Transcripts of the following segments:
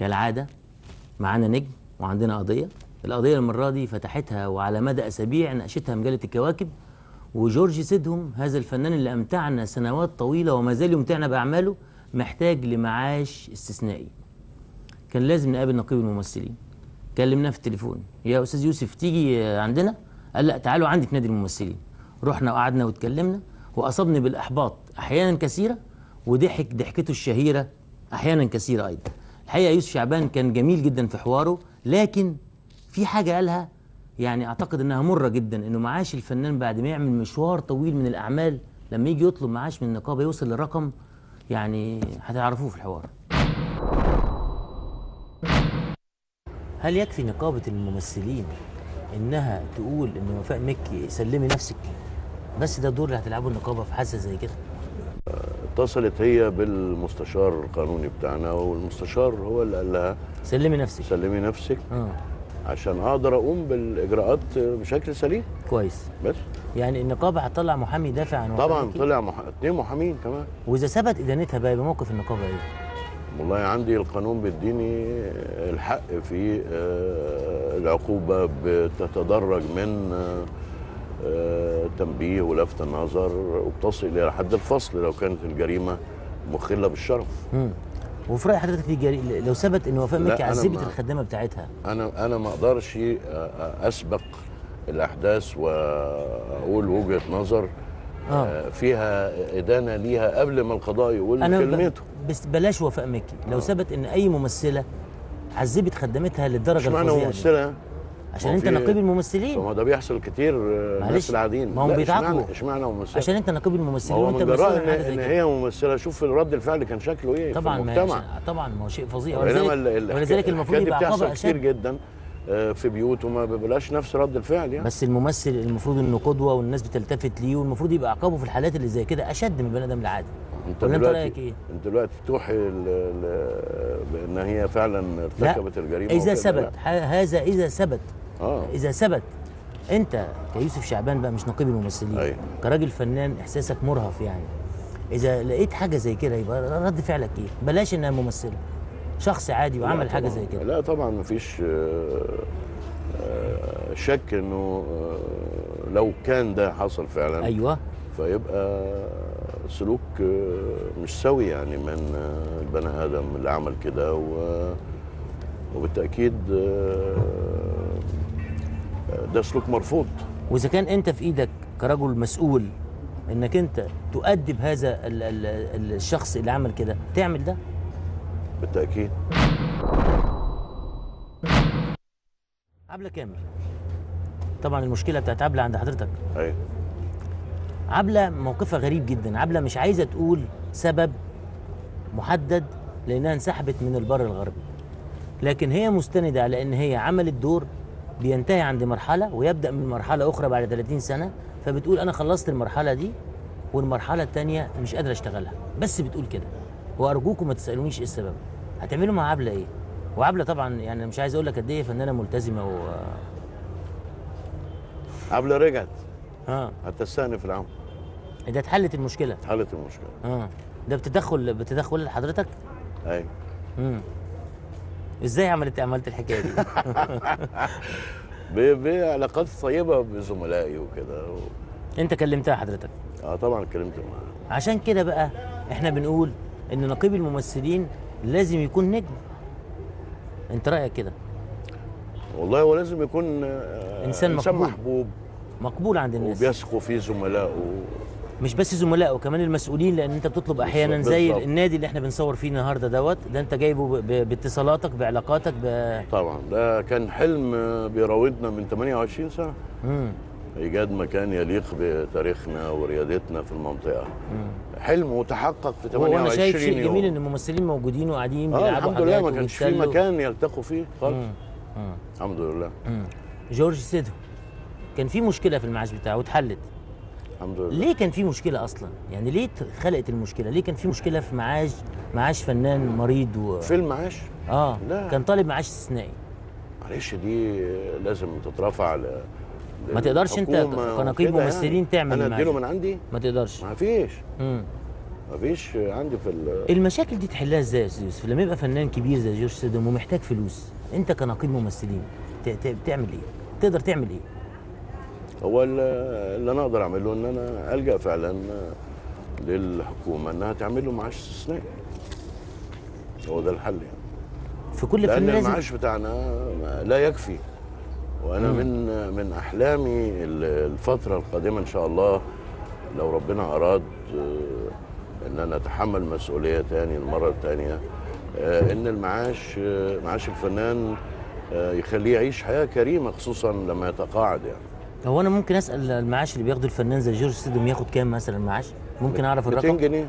كالعاده معانا نجم وعندنا قضيه القضيه المره دي فتحتها وعلى مدى اسابيع ناقشتها مجله الكواكب وجورج سيدهم هذا الفنان اللي امتعنا سنوات طويله وما زال يمتعنا باعماله محتاج لمعاش استثنائي كان لازم نقابل نقيب الممثلين كلمناه في التليفون يا استاذ يوسف تيجي عندنا قال لا تعالوا عندي في نادي الممثلين رحنا وقعدنا واتكلمنا واصابني بالاحباط احيانا كثيره وضحك ضحكته الشهيره احيانا كثيره ايضا الحقيقه يوسف شعبان كان جميل جدا في حواره لكن في حاجه قالها يعني اعتقد انها مره جدا انه معاش الفنان بعد ما يعمل مشوار طويل من الاعمال لما يجي يطلب معاش من النقابه يوصل لرقم يعني هتعرفوه في الحوار هل يكفي نقابه الممثلين انها تقول ان وفاء مكي سلمي نفسك بس ده الدور اللي هتلعبه النقابه في حادثه زي كده اتصلت هي بالمستشار القانوني بتاعنا والمستشار هو اللي قال لها سلمي نفسك سلمي نفسك اه عشان اقدر اقوم بالاجراءات بشكل سليم كويس بس يعني النقابه هتطلع محامي يدافع عن وفاء طبعا مكي؟ طلع مح... اتنين محامين كمان واذا ثبت ادانتها بقى يبقى موقف النقابه ايه؟ والله عندي القانون بيديني الحق في آه، العقوبة بتتدرج من آه، آه، تنبيه ولفت النظر وبتصل إلى حد الفصل لو كانت الجريمة مخلة بالشرف امم وفي راي حضرتك في جري... لو ثبت ان وفاء لا، مكي أنا عذبت ما- الخدامه بتاعتها أنا أنا ما أقدرش آه، آه، أسبق الأحداث وأقول وجهة نظر اه آه، فيها إدانة ليها قبل ما القضاء يقول انا ب... كلمته بس بلاش وفاء مكي لو ثبت ان اي ممثله عذبت خدمتها للدرجه اشمعنى الفظيعه دي. ممثلة عشان هو انت في- نقيب طب الممثلين ما ده بيحصل كتير آه، معلش، الناس العاديين ما هم لا، بيتعاقبوا. اشمعنى اشمعنى ممثلة عشان انت نقيب ما الممثلين هو وانت من مسؤول جراء عن ان, حاجه زي إن كده هي ممثله شوف رد الفعل كان شكله ايه طبعا في ما المجتمع عشان- طبعا ما هو شيء فظيع بينما ولذلك, ال- ال- ولذلك المفروض الحكايات دي يبقى عقابها بتحصل كتير اشد جدا آه، في بيوت وما بيبقاش نفس رد الفعل يعني بس الممثل المفروض انه قدوه والناس بتلتفت ليه والمفروض يبقى عقابه في الحالات اللي زي كده اشد من البني ادم العادي انت ولا انت دلوقتي رايك ايه؟ انت دلوقتي توحي ل- ل- بان هي فعلا ارتكبت الجريمه اذا وكده، ثبت ح- هذا اذا ثبت لا. اه اذا ثبت انت كيوسف شعبان بقى مش نقيب الممثلين أيوة. كراجل فنان احساسك مرهف يعني اذا لقيت حاجه زي كده يبقى رد فعلك ايه بلاش انها ممثله شخص عادي وعمل لا حاجه طبعاً. زي كده لا طبعا مفيش آه، آه، شك انه آه، لو كان ده حصل فعلا ايوه فيبقى سلوك آه، مش سوي يعني من آه، البني ادم اللي عمل كده و- وبالتاكيد آه، آه، ده سلوك مرفوض واذا كان انت في ايدك كرجل مسؤول انك انت تؤدب هذا ال ال ال الشخص اللي عمل كده تعمل ده بالتاكيد عبله كامل طبعا المشكله بتاعت عبله عند حضرتك ايوه عبله موقفها غريب جدا عبله مش عايزه تقول سبب محدد لانها انسحبت من البر الغربي لكن هي مستندة على ان هي عملت دور بينتهي عند مرحلة ويبدأ من مرحلة أخرى بعد 30 سنة فبتقول أنا خلصت المرحلة دي والمرحلة التانية مش قادرة أشتغلها بس بتقول كده وأرجوكم ما تسألونيش إيه السبب هتعملوا مع عبلة إيه؟ وعبلة طبعا يعني مش عايز أقول لك قد إيه فنانة ملتزمة و عبله رجعت اه هتستأنف العمل ده اتحلت المشكلة حلت المشكله اه ده بتدخل بتدخل حضرتك؟ ايوه امم ازاي عملت عملت الحكايه دي؟ ب- بعلاقات طيبه بزملائي وكده و... انت كلمتها حضرتك اه طبعا اتكلمت معاه عشان كده بقى احنا بنقول ان نقيب الممثلين لازم يكون نجم انت رايك كده والله هو لازم يكون آه، إنسان مقبول. محبوب مقبول عند الناس وبيثقوا فيه زملائه مش بس زملائه كمان المسؤولين لان انت بتطلب احيانا بالظبط، زي بالظبط. النادي اللي احنا بنصور فيه النهارده دوت ده انت جايبه ب- ب- باتصالاتك بعلاقاتك ب طبعا ده كان حلم آه، بيراودنا من 28 سنه مم. ايجاد مكان يليق بتاريخنا وريادتنا في المنطقه حلم وتحقق في 28 وانا شايف شيء يوم. جميل ان الممثلين موجودين وقاعدين اه بيلعبوا الحمد لله حاجات ما كانش في وبيتسلوا. مكان يلتقوا فيه خالص مم. مم. الحمد لله مم. جورج سيدو كان في مشكله في المعاش بتاعه واتحلت الحمد لله ليه كان في مشكله اصلا يعني ليه خلقت المشكله ليه كان في مشكله في معاش معاش فنان مريض و... في المعاش اه لا. كان طالب معاش استثنائي معلش دي لازم تترفع ل ما تقدرش انت للحكومة كنقيب وكده ممثلين تعمل انا المعاش. اديله من عندي ما تقدرش ما فيش امم مفيش عندي في ال- المشاكل دي تحلها ازاي يا استاذ يوسف لما يبقى فنان كبير زي جورج سيدم ومحتاج فلوس انت كنقيب ممثلين ت- ت- تعمل ايه تقدر تعمل ايه هو ال- اللي انا اقدر اعمله ان انا الجا فعلا للحكومه انها تعمل له معاش استثنائي هو ده الحل يعني في كل لان فن لازم المعاش بتاعنا ما- لا يكفي وانا من من احلامي ال- الفتره القادمه ان شاء الله لو ربنا اراد آه، ان انا اتحمل مسؤوليه تاني المره الثانيه ان المعاش آه، معاش الفنان آه، يخليه يعيش حياه كريمه خصوصا لما يتقاعد يعني هو انا ممكن اسال المعاش اللي بياخده الفنان زي جورج سيدم ياخد كام مثلا معاش ممكن اعرف 200 الرقم جنيه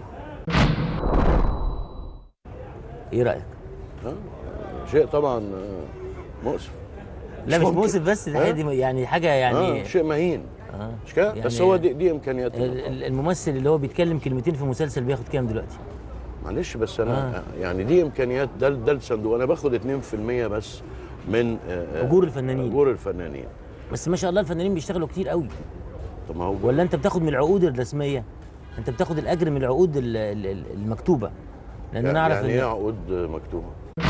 ايه رايك آه، شيء طبعا آه، مؤسف لا مش ممكن. مؤسف بس دي ها؟ حاجة دي يعني حاجه يعني آه شيء مهين آه. مش كده يعني بس هو دي, دي امكانيات ال- ال- الممثل اللي هو بيتكلم كلمتين في مسلسل بياخد كام دلوقتي معلش بس انا آه. آه. يعني دي امكانيات ده ده الصندوق انا باخد 2% بس من آه، آه، أجور الفنانين. اجور الفنانين بس ما شاء الله الفنانين بيشتغلوا كتير قوي طب ما هو ولا انت بتاخد من العقود الرسميه انت بتاخد الاجر من العقود ال- ال- ال- المكتوبه لان يعني, انا اعرف يعني ايه ان عقود مكتوبه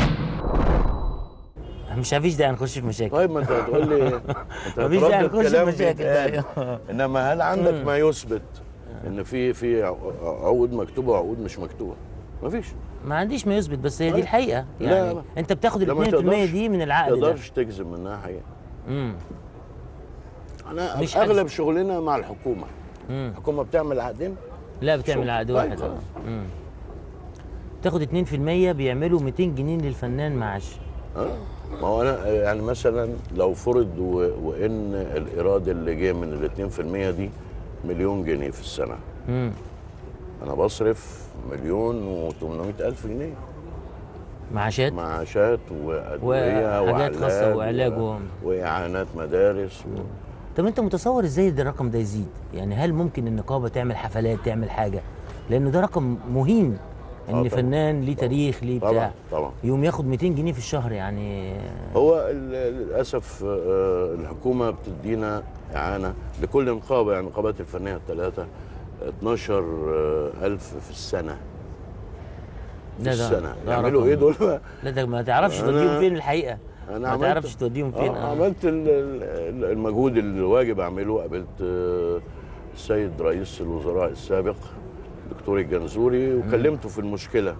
مش عفيش دعي نخش في مشاكل طيب ما انت هتقول لي انت مفيش داعي هتردد نخش في كلام مشاكل بيتقال. انما هل عندك ما يثبت ان في في عقود مكتوبه وعقود مش مكتوبه مفيش ما عنديش ما يثبت بس هي دي طيب. الحقيقه لا، يعني لا. انت بتاخد لا، ما ال 2% تقدرش- دي من ما العقد ده تقدرش تجزم منها حقيقه امم انا مش مش اغلب شغلنا مع الحكومه امم الحكومه بتعمل عقدين لا بتعمل شغل. عقد طيب، واحد خلاص. اه امم تاخد 2% بيعملوا 200 جنيه للفنان معاش اه ما هو انا يعني مثلا لو فرض و... وان الايراد اللي جاي من ال 2% دي مليون جنيه في السنه امم انا بصرف مليون و800 الف جنيه معاشات معاشات وادويه وحاجات خاصة وعلاج وعلاج و... و- واعانات مدارس و... طب انت متصور ازاي ده الرقم ده يزيد يعني هل ممكن النقابه تعمل حفلات تعمل حاجه لانه ده رقم مهين ان طبعاً. فنان ليه تاريخ ليه طبعا بتاع طبعا يوم ياخد 200 جنيه في الشهر يعني هو ال- للاسف آه، الحكومه بتدينا اعانه لكل نقابه يعني نقابات الفنيه الثلاثه 12 ألف في السنه في لا ده- السنه ده يعملوا رقم. ايه دول بقى؟ لا ده ما تعرفش أنا- توديهم فين الحقيقه انا ما عملت تعرفش توديهم فين آه آه. عملت ال- ال- المجهود اللي واجب اعمله قابلت آه، السيد رئيس الوزراء السابق دكتور الجنزوري وكلمته في المشكله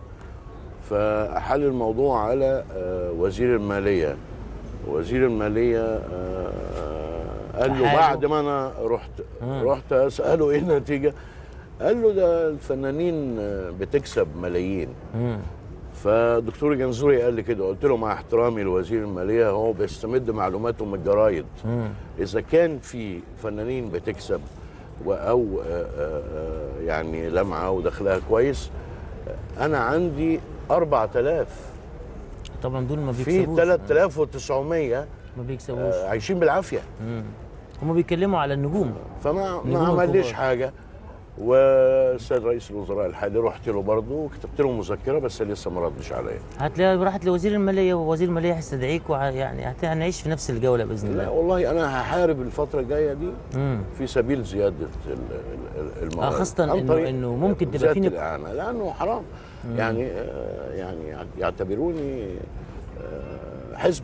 فحل الموضوع على آه، وزير الماليه وزير الماليه آه، قال له أحاله. بعد ما انا رحت مم. رحت اساله ايه النتيجه قال له ده الفنانين آه، بتكسب ملايين مم. فدكتور جنزوري قال لي كده قلت له مع احترامي لوزير الماليه هو بيستمد معلوماته من الجرايد مم. اذا كان في فنانين بتكسب و- او آه، آه، آه، يعني لمعه ودخلها كويس آه، انا عندي 4000 طبعا دول ما في بيكسبوش 3900 ما بيكسبوش آه، عايشين بالعافيه مم. هم بيتكلموا على النجوم فما نجوم ما عمليش الكبار. حاجه والسيد رئيس الوزراء الحالي رحت له برضه وكتبت له مذكره بس لسه ما ردش عليا هتلاقي راحت لوزير الماليه ووزير الماليه هيستدعيك وع- يعني هت- هنعيش في نفس الجوله باذن لا الله والله انا هحارب الفتره الجايه دي مم. في سبيل زياده ال- ال- ال- الموارد آه، خاصة عن إنه- طريق إنه ممكن تبقى زيادة في نق- الاعانه لانه حرام يعني آه، يعني يعتبروني آه، حزب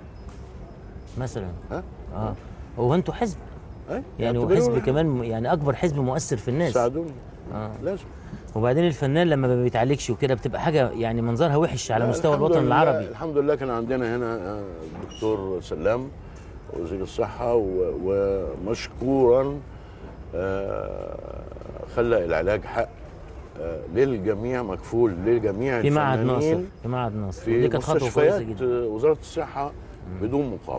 مثلا ها اه هو انتوا حزب أي؟ يعني يعتبروني وحزب كمان م- يعني اكبر حزب مؤثر في الناس ساعدوني آه. لازم وبعدين الفنان لما ما بيتعالجش وكده بتبقى حاجه يعني منظرها وحش على لا، مستوى الحمد الوطن لله- العربي الحمد لله كان عندنا هنا آه، الدكتور سلام وزير الصحه و- ومشكورا آه، خلى العلاج حق آه، للجميع مكفول للجميع في معهد الفنانين ناصر في معهد ناصر في ودي كانت خطوه كويسه مستشفيات جدا وزاره الصحه بدون مقابل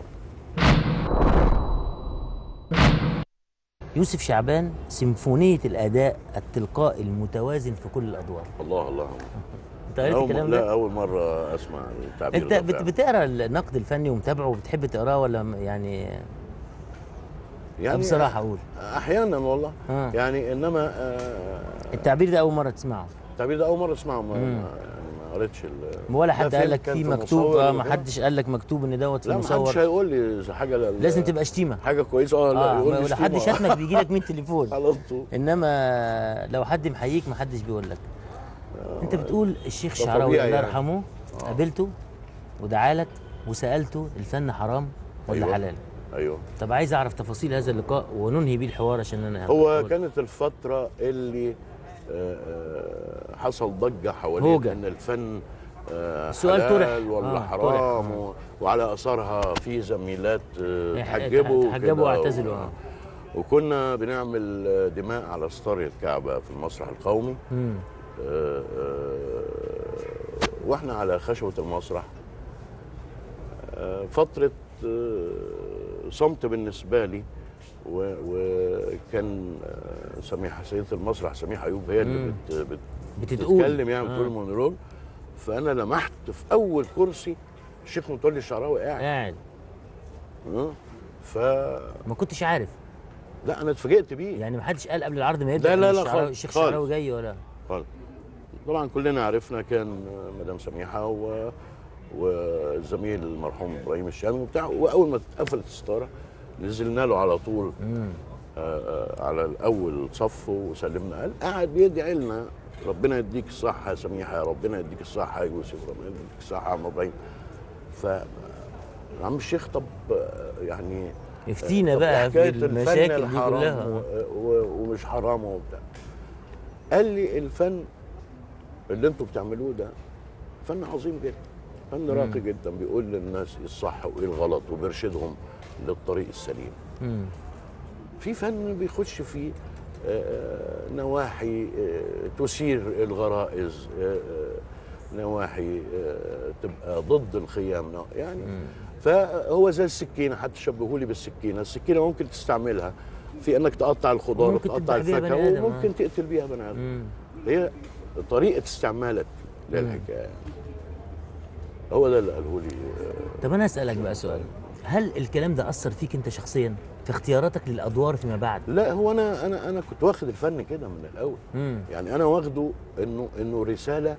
يوسف شعبان سيمفونيه الاداء التلقائي المتوازن في كل الادوار الله الله انت قريت أول- الكلام لا ده اول مره اسمع التعبير انت ده بت- فعلا. بتقرا النقد الفني ومتابعه وبتحب تقراه ولا م- يعني يعني بصراحه اقول احيانا والله آه. يعني انما آه، التعبير ده اول مره تسمعه التعبير ده اول مره اسمعه ما, ما- يعني ما قريتش ال- ولا ده حد فيلم قال لك كان في في مكتوب مصور اه وكده؟ ما حدش قال لك مكتوب ان دوت في لا ما حدش مصور هيقول لي حاجه لل... لازم تبقى شتيمه حاجه كويسه اه لا اه يقول لي لو حد شتيمة. شتمك بيجي لك 100 تليفون على طول انما لو حد محييك ما حدش بيقول لك انت بتقول الشيخ ده الشعراوي طبيعي الله يعني. يرحمه قابلته ودعالك وسالته الفن حرام ولا أيوة. حلال ايوه طب عايز اعرف تفاصيل هذا اللقاء وننهي بيه الحوار عشان انا هو كانت الفترة اللي آه، آه، حصل ضجة حوالين هوجة. ان الفن آه، السؤال حلال طرح. ولا آه، حرام طرح. و- وعلى اثرها في زميلات آه، إيه، تحجبوا تحجبوا وكده واعتزلوا، و- آه. وكنا بنعمل آه، دماء على ستار الكعبة في المسرح القومي مم. آه، آه، واحنا على خشبة المسرح آه، فترة آه، صمت بالنسبة لي و- وكان آه، سميحة سيدة المسرح سميحة أيوب هي اللي مم. بت بت بتتقول بتتكلم يعني بتقول آه. مونولوج فأنا لمحت في أول كرسي الشيخ متولي الشعراوي قاعد قاعد آه. فلا ما كنتش عارف أنا اتفاجئت بيه يعني ما حدش قال قبل العرض ما يبدا لا، لا، إن لا، الشعراوي- خالص، الشيخ خالص. الشعراوي جاي ولا خالص. طبعا كلنا عرفنا كان مدام سميحه و والزميل المرحوم ابراهيم الشامي وبتاع واول ما اتقفلت الستاره نزلنا له على طول مم. آه، آه، على الاول صف وسلمنا قال قاعد بيدعي لنا ربنا يديك الصحه يا سميحه يا ربنا يديك الصحه يا يوسف ربنا يديك الصحه يا عم ابراهيم ف عم الشيخ طب آه، يعني افتينا طب بقى في حكاية الفن المشاكل دي الحرام كلها و- و- ومش حرام وبتاع قال لي الفن اللي انتوا بتعملوه ده فن عظيم جدا فن راقي جدا بيقول للناس ايه الصح وايه الغلط وبيرشدهم للطريق السليم مم. في فن بيخش في آه، نواحي آه، تثير الغرائز آه، آه، نواحي آه، تبقى ضد الخيام نوع- يعني فهو زي السكينه حتى شبهوا لي بالسكينه السكينه ممكن تستعملها في انك تقطع الخضار ممكن وتقطع تذبح بيها الفاكهه بني آدم، وممكن آه. تقتل بيها بني ادم مم. هي طريقه استعمالك للحكايه هو ده اللي قاله لي آه، طب انا اسالك بقى سؤال هل الكلام ده اثر فيك انت شخصيا في اختياراتك للادوار فيما بعد لا هو انا انا انا كنت واخد الفن كده من الاول مم. يعني انا واخده انه انه رساله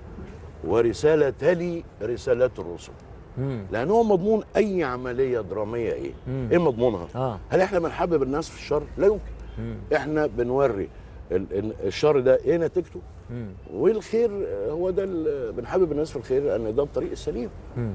ورساله تلي رسالات الرسل مم. لان هو مضمون اي عمليه دراميه ايه؟ مم. ايه مضمونها؟ اه هل احنا بنحبب الناس في الشر؟ لا يمكن مم. احنا بنوري ال- ال- الشر ده ايه نتيجته مم. والخير هو ده ال- بنحبب الناس في الخير لان ده الطريق السليم مم.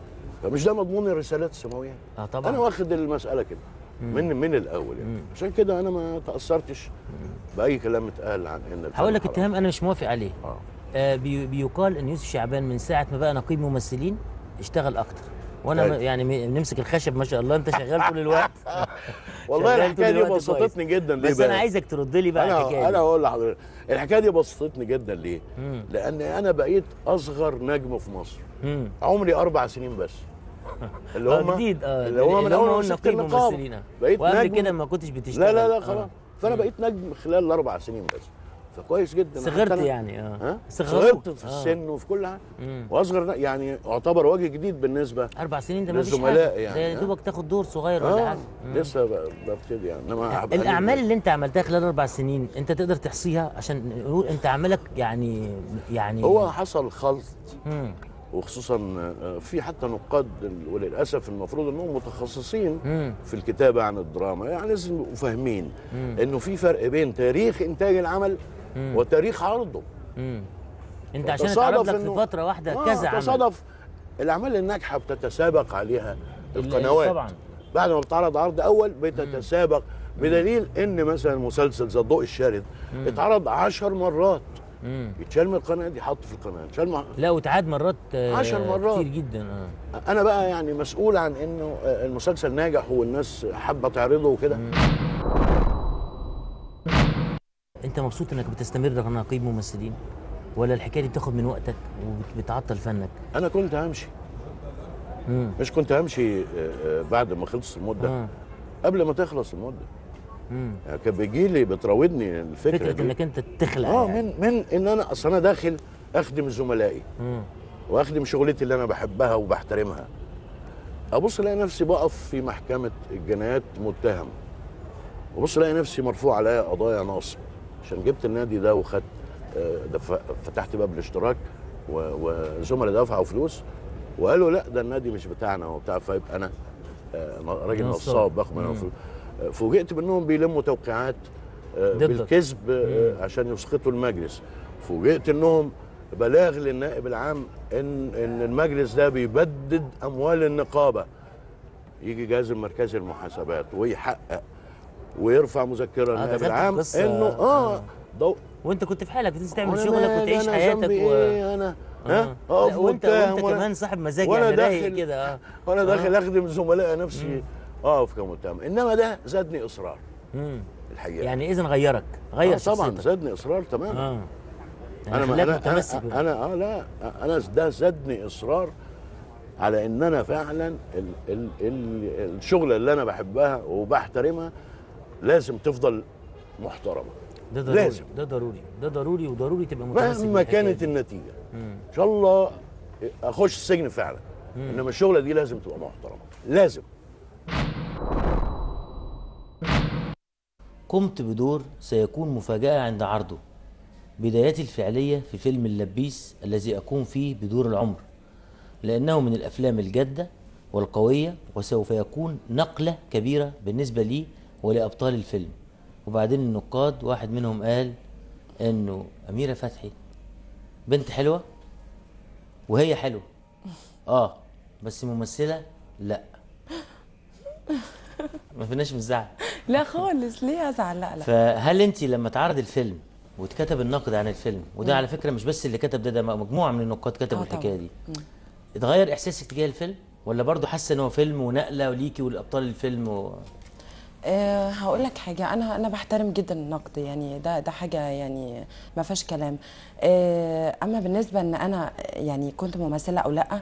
فمش ده مضمون الرسالات السماويه اه طبعا انا واخد المساله كده من من الاول يعني مم. عشان كده انا ما تاثرتش باي كلام اتقال عن ان الفن هقول لك حرام. اتهام انا مش موافق عليه اه آه بي بيقال ان يوسف شعبان من ساعه ما بقى نقيب ممثلين اشتغل اكتر وانا أيوة. م- يعني م- نمسك الخشب ما شاء الله انت شغال طول الوقت والله شغال الحكايه طول دي الوقت كويس. بسطتني جدا ليه بس انا بقى؟ عايزك ترد لي بقى انا الحكايه انا دي. اقول لحضرتك الحكايه دي بسطتني جدا ليه؟ مم. لان انا بقيت اصغر نجم في مصر مم. عمري اربع سنين بس اللي آه هم جديد اه اللي هم من اول ما هم مسكت نقيب النقابه ممثلين آه. بقيت وقبل نجم كده ما كنتش بتشتغل لا لا لا آه. خلاص فانا بقيت نجم خلال الاربع سنين بس فكويس جدا صغرت حتى أنا- يعني اه ها صغروك. صغرت في آه. السن وفي كل حاجه مم. واصغر ن- يعني اعتبر وجه جديد بالنسبه اربع سنين ده ما فيش للزملاء حاجه يعني، ده يا آه. دوبك تاخد دور صغير ولا اه حاجه مم. لسه ب- ببتدي يعني انما هبقى الاعمال نجم. اللي انت عملتها خلال اربع سنين انت تقدر تحصيها عشان نقول انت عملك يعني يعني هو حصل خلط مم. وخصوصا آه، في حتى نقاد وللاسف المفروض انهم متخصصين مم. في الكتابه عن الدراما يعني لازم يبقوا فاهمين مم. انه في فرق بين تاريخ انتاج العمل مم. وتاريخ عرضه مم. انت عشان تصادف اتعرض لك في إنه- فتره واحده آه، كذا عمل تصادف الاعمال الناجحه بتتسابق عليها ال- القنوات طبعا بعد ما بتعرض عرض اول بتتسابق بدليل ان مثلا مسلسل زي الضوء الشارد اتعرض عشر مرات مم. يتشال من القناه دي حط في القناه يتشال مع... لا وتعاد مرات آه، عشر مرات. كتير جدا اه انا بقى يعني مسؤول عن انه آه، المسلسل ناجح والناس حابه تعرضه وكده انت مبسوط انك بتستمر كنقيب ممثلين ولا الحكايه دي بتاخد من وقتك وبتعطل فنك انا كنت همشي مم. مش كنت همشي آه، آه، بعد ما خلص المده آه. قبل ما تخلص المده مم. يعني كان بيجي لي بتراودني الفكره فكره دي انك انت تخلع اه يعني. من من ان انا اصل انا داخل اخدم زملائي مم. واخدم شغلتي اللي انا بحبها وبحترمها ابص الاقي نفسي بقف في محكمه الجنايات متهم وبص الاقي نفسي مرفوع عليا قضايا نصب عشان جبت النادي ده وخدت آه، دف- فتحت باب الاشتراك و- وزملاء دفعوا فلوس وقالوا لا ده النادي مش بتاعنا وبتاع فيبقى انا آه، راجل نصاب. نصاب باخد منهم مم. فلوس آه، فوجئت بانهم بيلموا توقيعات آه، ضدك. بالكذب آه، عشان يسقطوا المجلس فوجئت انهم بلاغ للنائب العام ان ان المجلس ده بيبدد اموال النقابه يجي جهاز المركزي للمحاسبات ويحقق ويرفع مذكره للنائب دخلت العام القصة. انه اه ضوء وانت كنت في حالك بتنزل تعمل وأنا شغلك مالي، وتعيش أنا حياتك ذنبي و... إيه انا ها لا، اقف وانت واتهم وانت وأنا- كمان صاحب مزاج وأنا يعني رايق داخل- كده اه وانا داخل آه. اخدم زملاء نفسي اقف كمتهم انما ده زادني اصرار مم. الحقيقه يعني اذا غيرك غير آه طبعا شخصيتك. زادني اصرار تماما اه انا يعني ما خلاك انا متمسك انا, أنا اه لا انا ده زادني اصرار على ان انا فعلا ال ال ال الشغله اللي انا بحبها وبحترمها لازم تفضل محترمه ده ضروري لازم. ده ضروري ده ضروري وضروري تبقى متمسك مهما بالحكاية كانت دي. النتيجه ان شاء الله اخش السجن فعلا انما الشغله دي لازم تبقى محترمه لازم قمت بدور سيكون مفاجأة عند عرضه بدايتي الفعلية في فيلم اللبيس الذي أقوم فيه بدور العمر لأنه من الأفلام الجادة والقوية وسوف يكون نقلة كبيرة بالنسبة لي ولأبطال الفيلم وبعدين النقاد واحد منهم قال إنه أميرة فتحي بنت حلوة وهي حلوة آه بس ممثلة لا ما فيناش مزعل لا خالص ليه ازعل لا لا فهل انت لما اتعرض الفيلم واتكتب النقد عن الفيلم وده على فكره مش بس اللي كتب ده ده مجموعه من النقاد كتبوا آه الحكايه طبعاً. دي اتغير احساسك تجاه الفيلم ولا برضه حاسه ان هو فيلم ونقله وليكي والابطال الفيلم و... أه هقول لك حاجه انا انا بحترم جدا النقد يعني ده ده حاجه يعني ما فيهاش كلام أه اما بالنسبه ان انا يعني كنت ممثله او لا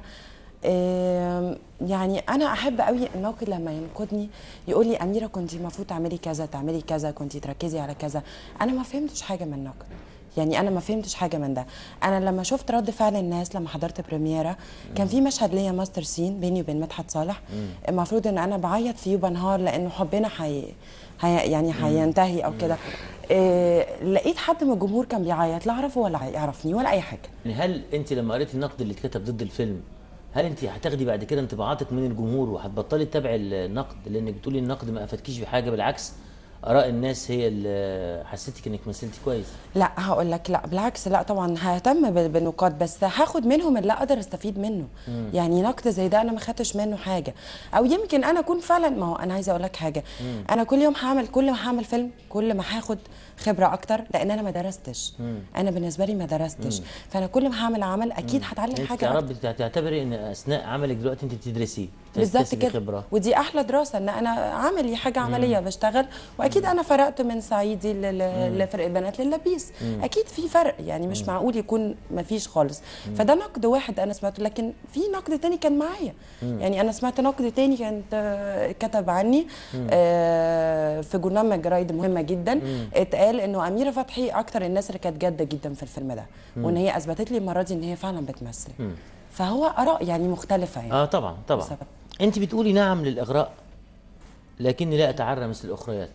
أه يعني انا احب قوي الناقد لما ينقدني يقول لي اميره كنت المفروض تعملي كذا تعملي كذا كنت تركزي على كذا انا ما فهمتش حاجه من النقد يعني انا ما فهمتش حاجه من ده انا لما شفت رد فعل الناس لما حضرت بريميرا كان في مشهد ليا ماستر سين بيني وبين مدحت صالح المفروض ان انا بعيط فيه وبنهار لانه حبنا حي... حي... يعني هينتهي او كده إيه... لقيت حد من الجمهور كان بيعيط لا اعرفه ولا يعرفني ولا اي حاجه يعني هل انت لما قريتي النقد اللي اتكتب ضد الفيلم هل انت هتاخدي بعد كده انطباعاتك من الجمهور وهتبطلي تتابعي النقد لانك بتقولي النقد ما افادكيش بحاجه بالعكس اراء الناس هي اللي حسيتك انك مثلتي كويس لا هقول لك لا بالعكس لا طبعا ههتم بال- بالنقاد بس هاخد منهم اللي اقدر استفيد منه مم. يعني نقد زي ده انا ما خدتش منه حاجه او يمكن انا اكون فعلا ما هو انا عايزه اقول لك حاجه مم. انا كل يوم هعمل كل ما هعمل فيلم كل ما هاخد خبره اكتر لان انا ما درستش مم. انا بالنسبه لي ما درستش مم. فانا كل ما هعمل عمل اكيد هتعلم انت حاجه تعرف أكتر. تعتبري ان اثناء عملك دلوقتي انت بتدرسي بالظبط تكتسبي كده خبره ودي احلى دراسه ان انا عملي حاجه عمليه بشتغل واكيد انا فرقت من صعيدي ل- ل- لفرق بنات للبيس اكيد في فرق يعني مش معقول يكون ما فيش خالص فده نقد واحد انا سمعته لكن في نقد تاني كان معايا يعني انا سمعت نقد تاني كانت آه، كتب عني آه، في جورنال من الجرايد مهمه جدا اتقال انه اميره فتحي اكتر الناس اللي كانت جاده جدا في الفيلم ده وان هي اثبتت لي المره دي ان هي فعلا بتمثل فهو اراء يعني مختلفه يعني اه طبعا طبعا بسبب. انت بتقولي نعم للاغراء لكني لا اتعرى مثل الاخريات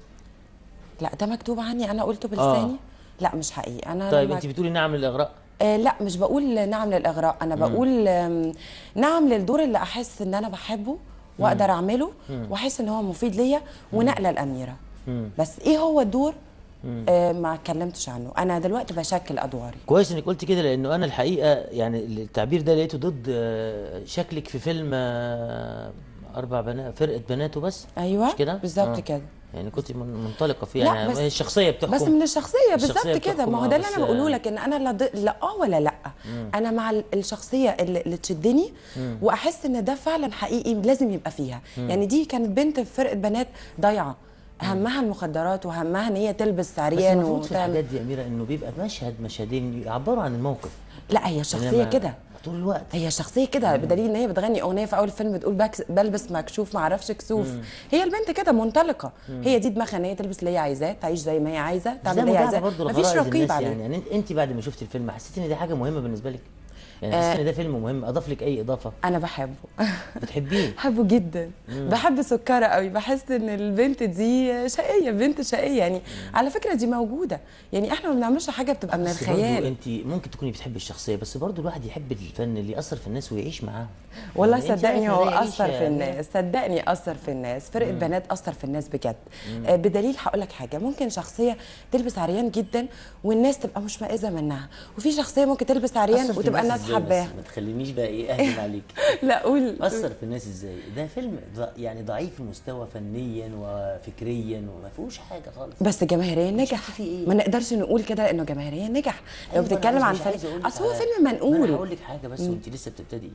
لا ده مكتوب عني انا قلته بلساني لا مش حقيقي انا طيب لما- انت بتقولي نعم للاغراء آه لا مش بقول نعم للاغراء انا بقول آم، نعم للدور اللي احس ان انا بحبه واقدر اعمله واحس ان هو مفيد ليا ونقله الاميره بس ايه هو الدور آه ما اتكلمتش عنه انا دلوقتي بشكل ادواري كويس انك قلت كده لانه انا الحقيقه يعني التعبير ده لقيته ضد آه، شكلك في فيلم آه، اربع بنات فرقه بنات وبس ايوه مش كده بالظبط كده يعني كنت من- منطلقه فيه لا، يعني بس- هي الشخصيه بتحكم بس من الشخصيه الشخصية بالظبط كده بتحكم، ما هو آه، ده اللي بس، انا بقوله آه، لك ان انا لا, ض... لا اه ولا لا انا مع ال- الشخصيه اللي, اللي تشدني واحس ان ده فعلا حقيقي لازم يبقى فيها يعني دي كانت بنت في فرقه بنات ضايعه همها المخدرات وهمها ان هي تلبس بس عريان المفروض في الحاجات وتعمل دي يا اميره انه بيبقى مشهد مشهدين يعبروا عن الموقف لا هي شخصيه إنما كده طول الوقت هي شخصيه كده بدليل ان هي بتغني اغنيه في اول فيلم بتقول بكس بلبس مكشوف ما اعرفش كسوف هي البنت كده منطلقه هي دي دماغها ان هي تلبس اللي هي عايزاه تعيش زي ما هي عايزه بس تعمل ده اللي هي متابعة عايزاه برضه مفيش لغرائز رقيب الناس عليه يعني يعني انت- انت بعد ما شفتي الفيلم حسيتي ان دي حاجه مهمه بالنسبه لك يعني حسيت ان ده فيلم مهم اضاف لك اي اضافه انا بحبه بتحبيه بحبه جدا بحب سكرة قوي بحس ان البنت دي شقية بنت شقية يعني على فكرة دي موجودة يعني احنا ما بنعملش حاجة بتبقى من بس برضو الخيال انت ممكن تكوني بتحبي الشخصيه بس برضو الواحد يحب الفن اللي ياثر في الناس ويعيش معاهم والله يعني انت صدقني عارفة هو زي اثر عيشة في الناس صدقني اثر في الناس فرقه بنات اثر في الناس بجد آه، بدليل هقول لك حاجه ممكن شخصيه تلبس عريان جدا والناس تبقى مشمئزه منها وفي شخصيه ممكن تلبس عريان أثر في وتبقى الناس إزاي بس؟ حباها ما تخلينيش بقى ايه اهجم عليك لا قول اثر في الناس ازاي ده فيلم ض- يعني ضعيف المستوى فنيا وفكريا وما فيهوش حاجه خالص بس جماهيريا نجح فيه إيه؟ ما نقدرش نقول كده لانه جماهيريا نجح لو أيوة، بتتكلم أنا عن مش عايز فيلم أقول لك اصل هو على- فيلم ما انا منقول هقول لك حاجه بس وانت لسه بتبتدي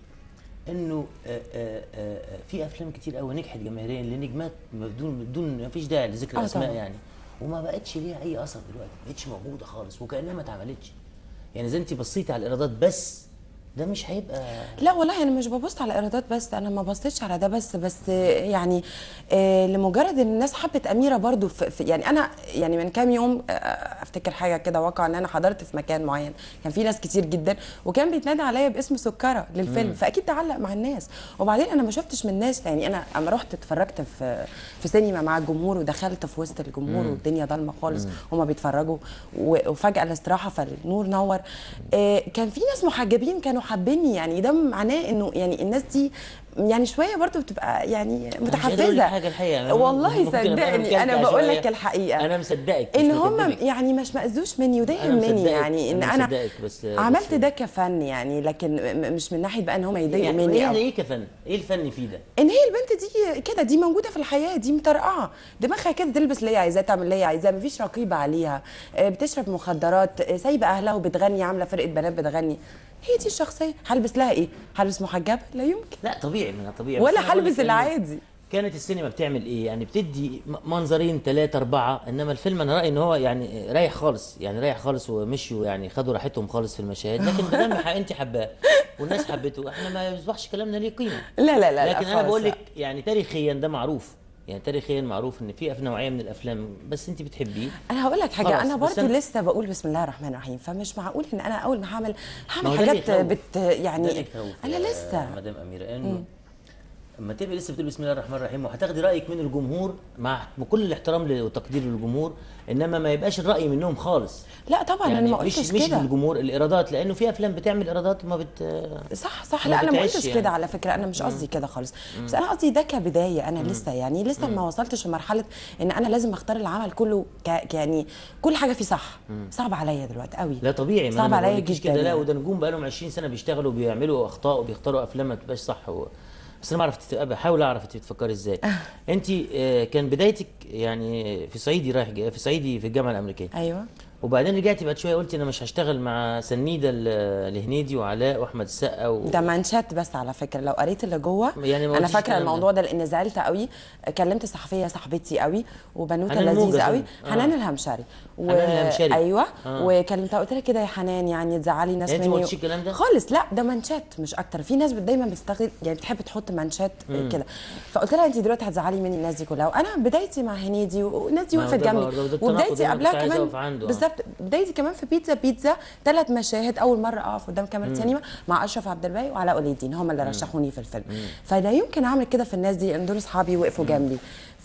انه آه، آه، آه، في افلام كتير قوي نجحت جماهيريا لنجمات بدون بدون ما فيش داعي لذكر آه، اسماء طبعاً. يعني وما بقتش ليها اي اثر دلوقتي ما بقتش موجوده خالص وكانها ما اتعملتش يعني اذا انت بصيتي على الايرادات بس ده مش هيبقى لا والله انا مش ببص على ايرادات بس انا ما بصيتش على ده بس بس آه، يعني آه لمجرد ان الناس حبت اميره برضو في في- يعني انا يعني من كام يوم آه، افتكر حاجه كده واقع ان انا حضرت في مكان معين كان في ناس كتير جدا وكان بيتنادى عليا باسم سكره للفيلم فاكيد تعلق مع الناس وبعدين انا ما شفتش من الناس يعني انا اما رحت اتفرجت في في سينما مع الجمهور ودخلت في وسط الجمهور والدنيا ضلمه خالص هما بيتفرجوا و- وفجاه الاستراحه فالنور نور آه، كان في ناس محجبين كانوا حابيني يعني ده معناه انه يعني الناس دي يعني شويه برضو بتبقى يعني مش قادر أقول لك متحفزه حاجه الحقيقه أنا والله ممكن أبقى صدقني انا مكلكع بقول شوية. لك الحقيقه انا مصدقك مش ان هم بكدبك. يعني مش مأذوش مني وده أنا يهمني مصدقك، يعني ان أنا انا مصدقك، بس- عملت بس- ده كفن يعني لكن م- مش من ناحيه بقى ان هم يضايقوا يعني مني ايه أو ايه كفن ايه الفن فيه ده ان هي البنت دي كده دي موجوده في الحياه دي مطرقعه دماغها كده تلبس اللي هي عايزاه تعمل اللي هي عايزاه مفيش رقيبه عليها آه، بتشرب مخدرات آه، سايبه اهلها وبتغني عامله فرقه بنات بتغني هي دي الشخصيه هلبس لها ايه هلبس محجبه لا يمكن لا طبيعي من طبيعي ولا بس أنا بقول هلبس لك إنه العادي. كانت السينما بتعمل ايه يعني بتدي م- منظرين ثلاثة أربعة إنما الفيلم أنا رأيي إن هو يعني رايح خالص يعني رايح خالص ومشوا يعني خدوا راحتهم خالص في المشاهد لكن ما دام ح- أنت حباه والناس حبته إحنا ما يصبحش كلامنا ليه قيمة لا لا لا لا لكن أنا خالص بقول لا. لك يعني تاريخيا ده معروف يعني تاريخيا معروف إن في أف- نوعية من الأفلام بس أنت بتحبيه انا هقول لك حاجه خلاص، انا بس برضو أنا- لسه بقول بسم الله الرحمن الرحيم فمش معقول ان انا اول ما هعمل ما هو هعمل ده اللي حاجات يخوف. بت ده يعني اللي يخوف انا يا لسه مدام اميره انه اما تبقي لسه بتقولي بسم الله الرحمن الرحيم وهتاخدي رايك من الجمهور مع بكل الاحترام ل- والتقدير للجمهور انما ما يبقاش الراي منهم خالص لا طبعا يعني انا ما مش قلتش مش كده بالجمهور الايرادات لانه في افلام بتعمل ايرادات وما بت صح صح ما لا انا ما بتعيش قلتش يعني. كده على فكره انا مش قصدي كده خالص بس انا قصدي ده كبدايه انا لسه يعني لسه ما وصلتش لمرحله ان انا لازم اختار العمل كله ك ك- يعني كل حاجه فيه صح صعب عليا دلوقتي قوي لا طبيعي ما صعب انا ما عليا بقولكيش جدا كده لا يعني. وده نجوم بقالهم 20 سنه بيشتغلوا بيعملوا اخطاء وبيختاروا افلام ما تبقاش صح و... بس انا بعرف تت- بحاول اعرف انت بتفكري ازاي انت آه، كان بدايتك يعني في صعيدي رايح جاي في صعيدي في الجامعه الامريكيه ايوه وبعدين رجعتي بعد شويه قلتي انا مش هشتغل مع سنيده ال- الهنيدي وعلاء واحمد السقا و... ده منشات بس على فكره لو قريت اللي جوه يعني ما انا قلتيش فاكره الكلام ده. الموضوع ده لان زعلت قوي كلمت صحفيه صاحبتي قوي وبنوته حنان لذيذه موجة قوي أظن. آه. حنان الهمشري و... حنان الهمشري. ايوه آه. وكلمتها قلت لها كده يا حنان يعني تزعلي ناس يعني مني أنت ما قلتيش الكلام ده؟ خالص لا ده منشات مش اكتر في ناس بت- دايما بتستغل يعني بتحب تحط منشات كده فقلت لها انت دلوقتي هتزعلي مني الناس دي كلها وانا بدايتي مع هنيدي والناس دي ما هو وقفت ده جنبي برضه- ده التناقض وبدايتي اللي أنا قبلها كنت عايز كمان أقف عنده، آه. بالظبط بدايتي كمان في بيتزا بيتزا ثلاث مشاهد اول مره اقف قدام كاميرا سينما مع اشرف عبد الباقي وعلاء ولي الدين هم اللي رشحوني في الفيلم فلا يمكن اعمل كده في الناس دي ان دول اصحابي وقفوا جنبي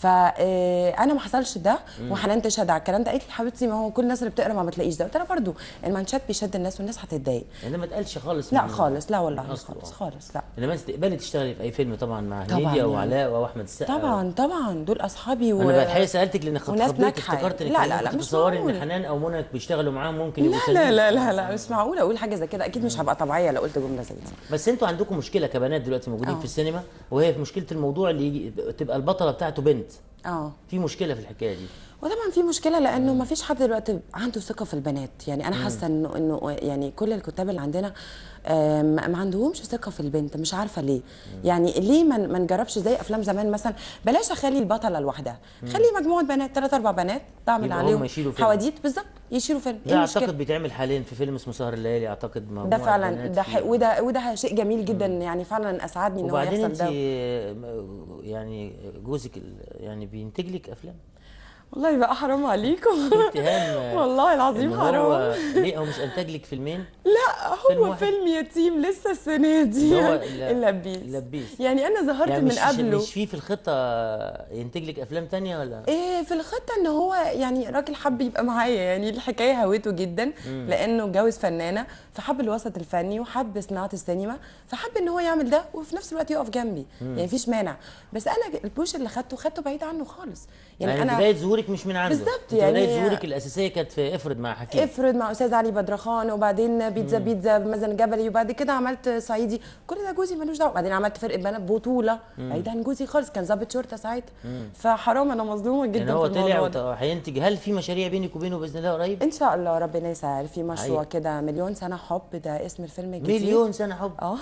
فانا ما حصلش ده وحنان تشهد على الكلام ده قالت لي حبيبتي ما هو كل الناس اللي بتقرا ما بتلاقيش ده قلت لها برضه المانشات بيشد الناس والناس هتتضايق يعني ده ما اتقالش خالص لا من- خالص لا والله من أصله. خالص خالص لا انما انت تقبلي تشتغلي في اي فيلم طبعا مع طبعاً هنيدي او يعني. علاء او احمد السقا طبعا طبعا دول اصحابي و... انا بقى الحقيقه سالتك لان وناس خطبت ناجحة افتكرت يعني. انك لا، لا، لا، كنت مش تصوري ان معقول. حنان او منى بيشتغلوا معاهم ممكن يبقوا لا لا سليم. لا لا لا مش معقول اقول حاجه زي كده اكيد مش هبقى طبيعيه لو قلت جمله زي دي بس انتوا عندكم مشكله كبنات دلوقتي موجودين آه. في السينما وهي في مشكله الموضوع اللي يجي تبقى البطله بتاعته بنت اه في مشكله في الحكايه دي وطبعا في مشكله لانه ما فيش حد دلوقتي عنده ثقه في البنات يعني انا حاسه انه انه يعني كل الكتاب اللي عندنا آم، ما عندهمش ثقه في البنت مش عارفه ليه يعني ليه ما ما نجربش زي افلام زمان مثلا بلاش اخلي البطله لوحدها خلي مجموعه بنات ثلاث اربع بنات بعمل يبقى هم عليهم يشيلوا فيلم. حواديت بالظبط يشيلوا فيلم ده المشكلة؟ اعتقد بيتعمل حاليا في فيلم اسمه سهر الليالي اعتقد مجموعة ده فعلا بنات ده فيه. حق وده وده شيء جميل جدا يعني فعلا اسعدني ان هو وبعدين يحصل انت ده يعني جوزك ال- يعني بينتج لك افلام والله بقى حرام عليكم اتهام والله العظيم إن هو حرام ليه هو مش انتج لك فيلمين لا فيلم هو واحد. فيلم يتيم لسه السنه دي اللي هو يعني ال- اللبيس اللبيس. يعني انا ظهرت يعني من مش قبله مش في في الخطه ينتج لك افلام تانية ولا إيه في الخطة ان هو يعني راجل حب يبقى معايا يعني الحكاية هويته جدا لانه اتجوز فنانة فحب الوسط الفني وحب صناعة السينما فحب ان هو يعمل ده وفي نفس الوقت يقف جنبي يعني مفيش مانع بس انا البوش اللي خدته خدته بعيد عنه خالص يعني, يعني, يعني انا بدايه ظهورك مش من عنده بالظبط، أنت يعني- بدايه ظهورك الاساسيه كانت في افرض مع حكيم افرض مع استاذ علي بدرخان وبعدين بيتزا بيتزا مازن جبلي وبعد كده عملت صعيدي كل ده جوزي ملوش دعوه بعدين عملت فرقه بنات بطوله بعيد عن جوزي خالص كان ضابط شرطه ساعتها فحرام انا مظلومه جدا يعني هو في الموضوع طلع ده. وت- هينتج هل في مشاريع بينك وبينه باذن الله قريب ان شاء الله ربنا يسهل في مشروع حقيقي. كده مليون سنه حب ده اسم الفيلم الجديد مليون سنه حب اه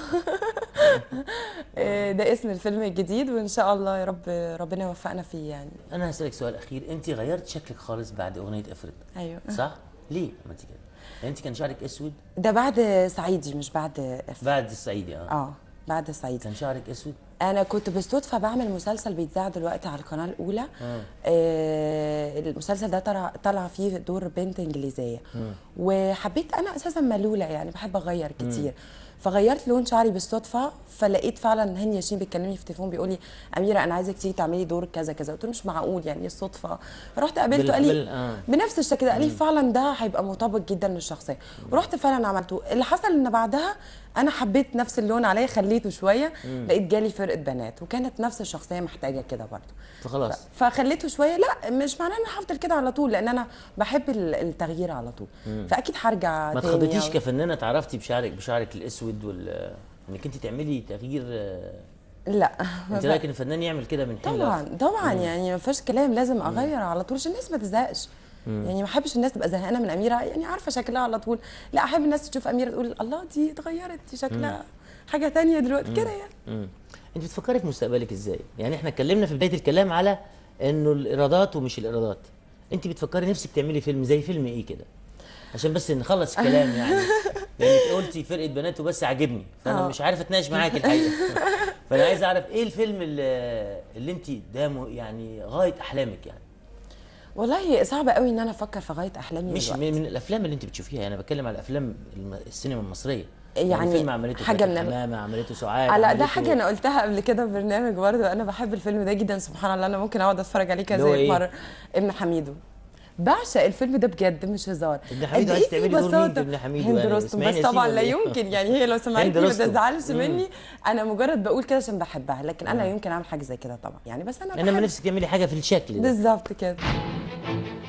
إيه، ده اسم الفيلم الجديد وان شاء الله يا رب ربنا يوفقنا فيه يعني انا هسالك سؤال اخير انت غيرت شكلك خالص بعد اغنيه افرض ايوه صح ليه عملتي كده يعني انت كان شعرك اسود ده بعد صعيدي مش بعد اف بعد الصعيدي اه اه بعد صعيدي كان شعرك اسود انا كنت بالصدفه بعمل مسلسل بيتذاع دلوقتي على القناه الاولى آه المسلسل ده طلع طلع فيه دور بنت انجليزيه وحبيت انا اساسا ملوله يعني بحب اغير كتير فغيرت لون شعري بالصدفه فلقيت فعلا هاني ياشين بيكلمني في التليفون بيقول لي اميره انا عايزك تيجي تعملي دور كذا كذا قلت له مش معقول يعني الصدفه رحت قابلته بال- قال لي بال- آه. بنفس الشكل ده قال لي فعلا ده هيبقى مطابق جدا للشخصيه ورحت فعلا عملته اللي حصل ان بعدها انا حبيت نفس اللون عليا خليته شويه لقيت جالي فرقه بنات وكانت نفس الشخصيه محتاجه كده برضه فخلاص فخليته شويه لا مش معناه ان انا هفضل كده على طول لان انا بحب ال- التغيير على طول فاكيد هرجع ما تاني تخضتيش أو- كفنانه اتعرفتي بشعرك بشعرك الاسود وال انك انت تعملي تغيير آه، لا انت رايك ان الفنان يعمل كده من حين طبعا لاخر طبعا يعني ما فيش كلام لازم اغير على طول عشان الناس ما تزهقش يعني ما احبش الناس تبقى زهقانه من اميره يعني عارفه شكلها على طول لا احب الناس تشوف اميره تقول الله دي اتغيرت دي شكلها حاجه تانية دلوقتي كده يعني مم. انت بتفكري في مستقبلك ازاي يعني احنا اتكلمنا في بدايه الكلام على انه الايرادات ومش الايرادات انت بتفكري نفسك تعملي فيلم زي فيلم ايه كده عشان بس نخلص الكلام يعني لانك قلتي فرقه بنات وبس عاجبني فانا آه. مش عارف اتناقش معاك الحقيقه فانا عايز اعرف ايه الفيلم اللي, اللي انت ده م- يعني غايه احلامك يعني والله صعب قوي ان انا افكر في غايه احلامي مش دلوقتي. من, من الافلام اللي انت بتشوفيها انا بتكلم على الافلام الم- السينما المصريه يعني فيلم عملته حاجة فاتن من ال- حمامه عملته سعاد آه لا ده عملته- حاجه انا قلتها قبل كده في برنامج برضه انا بحب الفيلم ده جدا سبحان الله انا ممكن اقعد اتفرج عليه اللي هو كذا إيه؟ مره ابن حميدو بعشق الفيلم ده بجد مش هزار ابن حميدو قد عايز إيه تعملي فيه دور مين في بساطة. ابن حميدو هند يعني؟ رستم إسماعيل بس ياسين طبعا ولا لا إيه؟ يمكن يعني هي لو سمعتني هند ما رستم. تزعلش مم. مني انا مجرد بقول كده عشان بحبها لكن انا لا يمكن اعمل حاجه زي كده طبعا يعني بس انا انما بحب نفسك تعملي حاجه في الشكل ده بالظبط كده